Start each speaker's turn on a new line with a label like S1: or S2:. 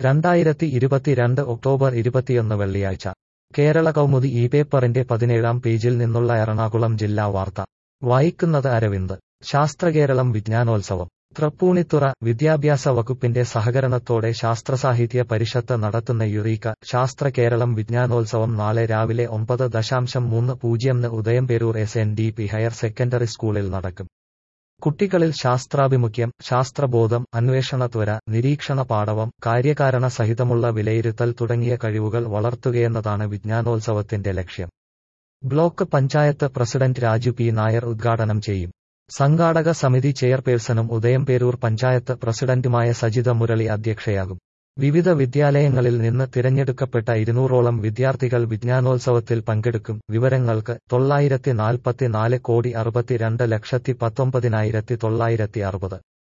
S1: രണ്ടായിരത്തി ഇരുപത്തിരണ്ട് ഒക്ടോബർ ഇരുപത്തിയൊന്ന് വെള്ളിയാഴ്ച കേരള കൗമുദി ഈ പേപ്പറിന്റെ പതിനേഴാം പേജിൽ നിന്നുള്ള എറണാകുളം ജില്ലാ വാർത്ത വായിക്കുന്നത് അരവിന്ദ് ശാസ്ത്രകേരളം വിജ്ഞാനോത്സവം തൃപ്പൂണിത്തുറ വിദ്യാഭ്യാസ വകുപ്പിന്റെ സഹകരണത്തോടെ ശാസ്ത്രസാഹിത്യ പരിഷത്ത് നടത്തുന്ന യുറീക്ക ശാസ്ത്ര കേരളം വിജ്ഞാനോത്സവം നാളെ രാവിലെ ഒമ്പത് ദശാംശം മൂന്ന് പൂജ്യംന് Udayamperoor S N D P higher secondary സ്കൂളിൽ നടക്കും കുട്ടികളിൽ ശാസ്ത്രാഭിമുഖ്യം ശാസ്ത്രബോധം അന്വേഷണത്വര നിരീക്ഷണ പാടവം കാര്യകാരണ സഹിതമുള്ള വിലയിരുത്തൽ തുടങ്ങിയ കഴിവുകൾ വളർത്തുകയെന്നതാണ് വിജ്ഞാനോത്സവത്തിന്റെ ലക്ഷ്യം block panchayat president Raju P Nair ഉദ്ഘാടനം ചെയ്യും സംഘാടക സമിതി ചെയർപേഴ്സണും ഉദയംപേരൂർ പഞ്ചായത്ത് പ്രസിഡന്റുമായ സജിത മുരളി അധ്യക്ഷയാകും വിവിധ വിദ്യാലയങ്ങളിൽ നിന്ന് തിരഞ്ഞെടുക്കപ്പെട്ട ഇരുന്നൂറോളം വിദ്യാർത്ഥികൾ വിജ്ഞാനോത്സവത്തിൽ പങ്കെടുക്കും വിവരങ്ങൾക്ക് തൊള്ളായിരത്തി നാൽപ്പത്തിനാല് കോടി അറുപത്തിരണ്ട് ലക്ഷത്തി പത്തൊമ്പതിനായിരത്തി തൊള്ളായിരത്തി അറുപത്